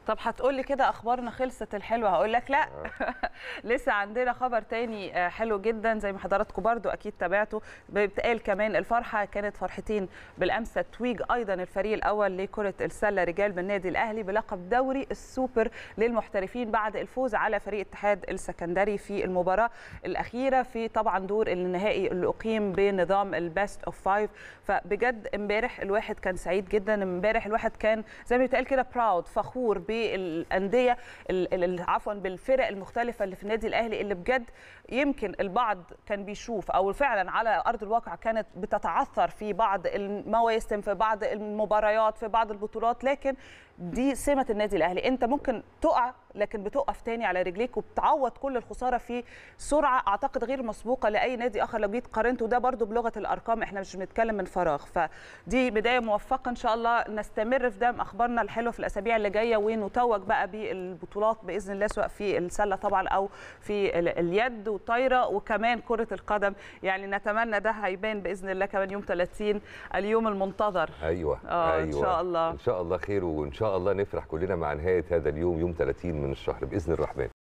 طب هتقول لي كده اخبارنا خلصت الحلوه هقول لك لا لسه عندنا خبر تاني آه، حلو جدا زي ما حضراتكم برضو اكيد تابعتوا بيتقال كمان الفرحه كانت فرحتين بالامس تتويج ايضا الفريق الاول لكره السله رجال بالنادي الاهلي بلقب دوري السوبر للمحترفين بعد الفوز على فريق اتحاد السكندري في المباراه الاخيره في طبعا دور النهائي اللي اقيم بنظام البيست اوف فايف فبجد امبارح الواحد كان سعيد جدا امبارح الواحد كان زي ما بيتقال كده براود فخور بالانديه ال- ال- عفوا بالفرق المختلفه اللي في النادي الاهلي اللي بجد يمكن البعض كان بيشوف او فعلا على ارض الواقع كانت بتتعثر في بعض المواسم في بعض المباريات في بعض البطولات لكن دي سمه النادي الاهلي انت ممكن تقع لكن بتقف تاني على رجليك وبتعوض كل الخساره في سرعه اعتقد غير مسبوقه لاي نادي اخر لو جيت قارنته ده برضو بلغه الارقام احنا مش بنتكلم من فراغ فدي بدايه موفقه ان شاء الله نستمر في دعم اخبارنا الحلوه في الاسابيع اللي جايه ونتوج بقى بالبطولات باذن الله سواء في السله طبعا او في ال- اليد والطايره وكمان كره القدم يعني نتمنى ده هيبان باذن الله كمان يوم 30 اليوم المنتظر ايوه آه، إن ايوه شاء الله. ان شاء الله خير وان شاء الله نفرح كلنا مع نهايه هذا اليوم يوم 30 من الشهر باذن الرحمن